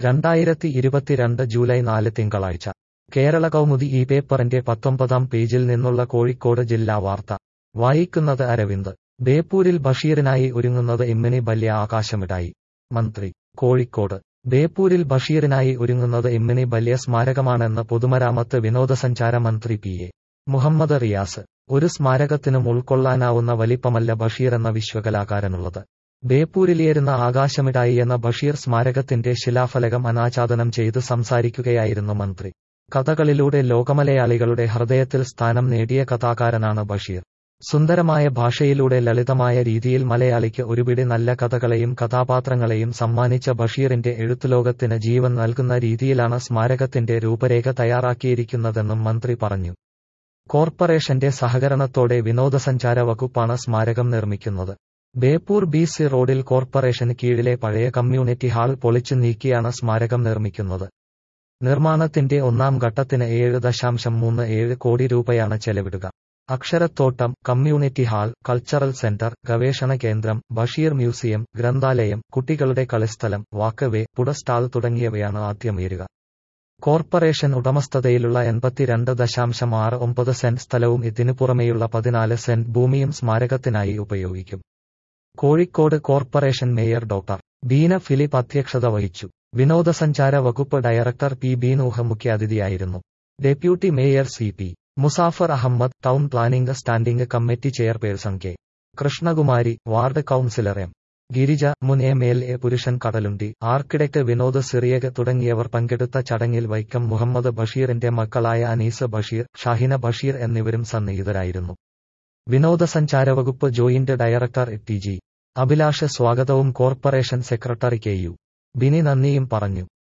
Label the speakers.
Speaker 1: രണ്ടായിരത്തി ഇരുപത്തിരണ്ട് ജൂലൈ നാല് തിങ്കളാഴ്ച കേരള കൗമുദി ഈ പേപ്പറിന്റെ പത്തൊമ്പതാം പേജിൽ നിന്നുള്ള കോഴിക്കോട് ജില്ലാ വാർത്ത വായിക്കുന്നത് അരവിന്ദ് ബേപ്പൂരിൽ ബഷീറിനായി ഒരുങ്ങുന്നത് ഇമ്മിണി ബല്യ ആകാശമിടായി മന്ത്രി കോഴിക്കോട് ബേപ്പൂരിൽ ബഷീറിനായി ഒരുങ്ങുന്നത് ഇമ്മിണി ബല്യ സ്മാരകമാണെന്ന് പൊതുമരാമത്ത് വിനോദസഞ്ചാര മന്ത്രി പി എ മുഹമ്മദ് റിയാസ് ഒരു സ്മാരകത്തിനും ഉൾക്കൊള്ളാനാവുന്ന വലിപ്പമല്ല ബഷീർ എന്ന വിശ്വകലാകാരനുള്ളത് ബേപ്പൂരിലേരുന്ന ആകാശമിടായി എന്ന ബഷീർ സ്മാരകത്തിന്റെ ശിലാഫലകം അനാച്ഛാദനം ചെയ്ത് സംസാരിക്കുകയായിരുന്നു മന്ത്രി കഥകളിലൂടെ ലോകമലയാളികളുടെ ഹൃദയത്തിൽ സ്ഥാനം നേടിയ കഥാകാരനാണ് ബഷീർ സുന്ദരമായ ഭാഷയിലൂടെ ലളിതമായ രീതിയിൽ മലയാളിക്ക് ഒരുപിടി നല്ല കഥകളെയും കഥാപാത്രങ്ങളെയും സമ്മാനിച്ച ബഷീറിന്റെ എഴുത്തുലോകത്തിന് ജീവൻ നൽകുന്ന രീതിയിലാണ് സ്മാരകത്തിന്റെ രൂപരേഖ തയ്യാറാക്കിയിരിക്കുന്നതെന്നും മന്ത്രി പറഞ്ഞു കോർപ്പറേഷന്റെ സഹകരണത്തോടെ വിനോദസഞ്ചാര വകുപ്പാണ് സ്മാരകം നിർമ്മിക്കുന്നത് ബേപ്പൂർ ബി സി റോഡിൽ കോർപ്പറേഷന് കീഴിലെ പഴയ കമ്മ്യൂണിറ്റി ഹാൾ പൊളിച്ചു നീക്കിയാണ് സ്മാരകം നിർമ്മിക്കുന്നത് നിർമ്മാണത്തിന്റെ ഒന്നാം ഘട്ടത്തിന് ഏഴ് ദശാംശം മൂന്ന് ഏഴ് കോടി രൂപയാണ് ചെലവിടുക അക്ഷരത്തോട്ടം കമ്മ്യൂണിറ്റി ഹാൾ കൾച്ചറൽ സെന്റർ ഗവേഷണ കേന്ദ്രം ബഷീർ മ്യൂസിയം ഗ്രന്ഥാലയം കുട്ടികളുടെ കളിസ്ഥലം വാക്കവേ പുട സ്റ്റാൾ തുടങ്ങിയവയാണ് ആദ്യമേറുക കോർപ്പറേഷൻ ഉടമസ്ഥതയിലുള്ള എൺപത്തിരണ്ട് ദശാംശം ആറ് ഒമ്പത് സെന്റ് സ്ഥലവും ഇതിനു പുറമെയുള്ള പതിനാല് സെന്റ് ഭൂമിയും സ്മാരകത്തിനായി ഉപയോഗിക്കും Kozhikode corporation mayor doctor Beena Philip അധ്യക്ഷത വഹിച്ചു വിനോദസഞ്ചാര വകുപ്പ് ഡയറക്ടർ പി ബീനൂഹ മുഖ്യാതിഥിയായിരുന്നു deputy mayor C P Musafar Ahmed town planning standing committee chairperson K Krishnakumari ward councillor M Girija മുൻ എം എൽ എ പുരുഷൻ കടലുണ്ടി ആർക്കിടെക്ട് വിനോദ് സിറിയക് തുടങ്ങിയവർ പങ്കെടുത്ത ചടങ്ങിൽ വൈക്കം മുഹമ്മദ് ബഷീറിന്റെ മക്കളായ അനീസ് ബഷീർ ഷാഹിന ബഷീർ എന്നിവരും സന്നിഹിതരായിരുന്നു വിനോദസഞ്ചാര വകുപ്പ് joint director T G Abhilash സ്വാഗതവും corporation secretary K U Bini നന്ദിയും പറഞ്ഞു